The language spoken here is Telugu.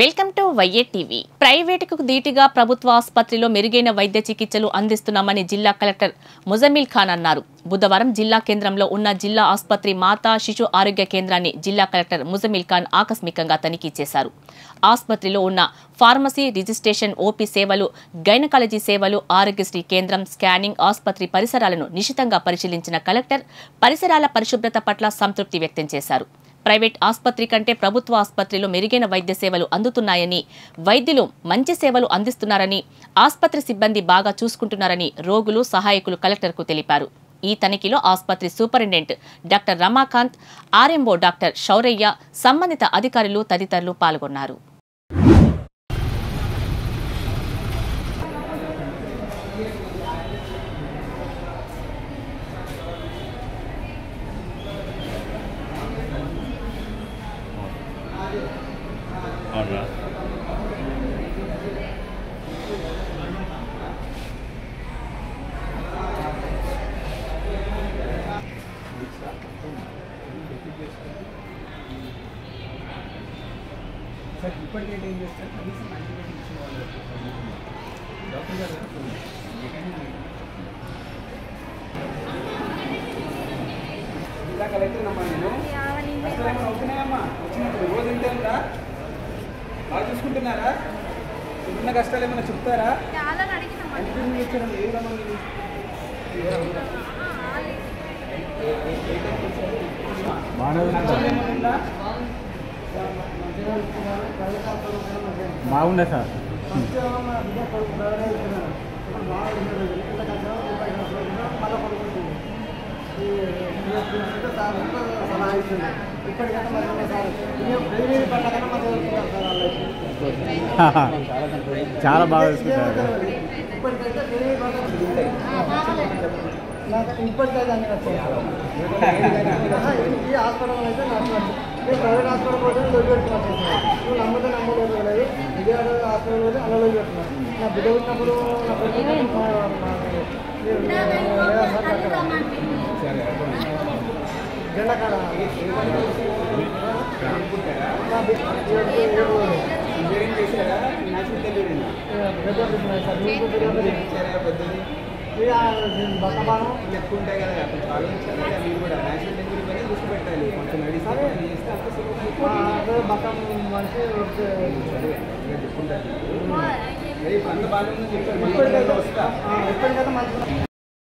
వెల్కమ్ టు వైఏ టీవీ ప్రైవేటుకు ధీటుగా ప్రభుత్వ ఆసుపత్రిలో మెరుగైన వైద్య చికిత్సలు అందిస్తున్నామని జిల్లా కలెక్టర్ ముజమిల్ ఖాన్ అన్నారు బుధవారం జిల్లా కేంద్రంలో ఉన్న జిల్లా ఆసుపత్రి మాతా శిశు ఆరోగ్య కేంద్రాన్ని జిల్లా కలెక్టర్ ముజమిల్ ఖాన్ ఆకస్మికంగా తనిఖీ చేశారు ఆసుపత్రిలో ఉన్న ఫార్మసీ రిజిస్ట్రేషన్ ఓపీ సేవలు గైనకాలజీ సేవలు ఆరోగ్యశ్రీ కేంద్రం స్కానింగ్ ఆసుపత్రి పరిసరాలను నిశితంగా పరిశీలించిన కలెక్టర్ పరిసరాల పరిశుభ్రత పట్ల సంతృప్తి వ్యక్తం చేశారు ప్రైవేట్ ఆసుపత్రి కంటే ప్రభుత్వ ఆసుపత్రిలో మెరుగైన వైద్య సేవలు అందుతున్నాయని వైద్యులు మంచి సేవలు అందిస్తున్నారని ఆసుపత్రి సిబ్బంది బాగా చూసుకుంటున్నారని రోగులు సహాయకులు కలెక్టర్కు తెలిపారు ఈ తనిఖీలో ఆసుపత్రి superintendent doctor Ramakant RMO doctor Shouraiah సంబంధిత అధికారులు తదితరులు పాల్గొన్నారు అవునా సార్ ఇప్పటికైతే ఏం చేస్తారు కనీసం యాంటీబయాటిక్ ఇచ్చిన వాళ్ళు డాక్టర్ గారు ఇలా కలెక్టర్ అమ్మా నేను అసలు ఏమైనా అవుతున్నాయమ్మా వచ్చినప్పుడు రోజు ఇంతే ఉందా బాగా చూసుకుంటున్నారా ఉన్న కష్టాలు ఏమైనా చెప్తారా ఎంత మంది వచ్చారు ఏ రమ్మని మీరు? నచ్చలు ఏమైనా ఉందా బాగుండే సార్ చాలా బాగా చూసుకుంటారు ఇప్పటికైతే అన్ని వచ్చాయి ఈ హాస్పిటల్ అయితే నాకు నేను ప్రైవేట్ హాస్పిటల్ పోతే లొల్లి పెట్టుకున్నాను నువ్వు నమ్మతే నమ్మలేదు లేదు ఇదే హాస్పిటల్ పోతే అలా లొల్లి పెట్టుకున్నాను నా బిడ్డ ఉన్నప్పుడు నా కొడుకు జెండా కాడ నా బిడ్డ ఇంజనీరింగ్ చేశారా న్యాచురల్ డెలివరీ సార్ మీకు తెలియదు చేశారా పెద్దది బతమానం ఎక్కువ ఉంటాయి కదా కొంచెం ఆలోచించాలి కదా మీరు కూడా న్యాచురల్ డెలివరీ పైన దృష్టి పెట్టాలి కొంచెం నడిస్తే కొంచెం చేస్తే అంత సులభం బతం మనిషి సరే ఇంకా చెప్పుకుంటారు రేపు అంత బాగా చెప్పారు మళ్ళీ ఇప్పటికైతే వస్తా ఇప్పటికైతే మంచిగా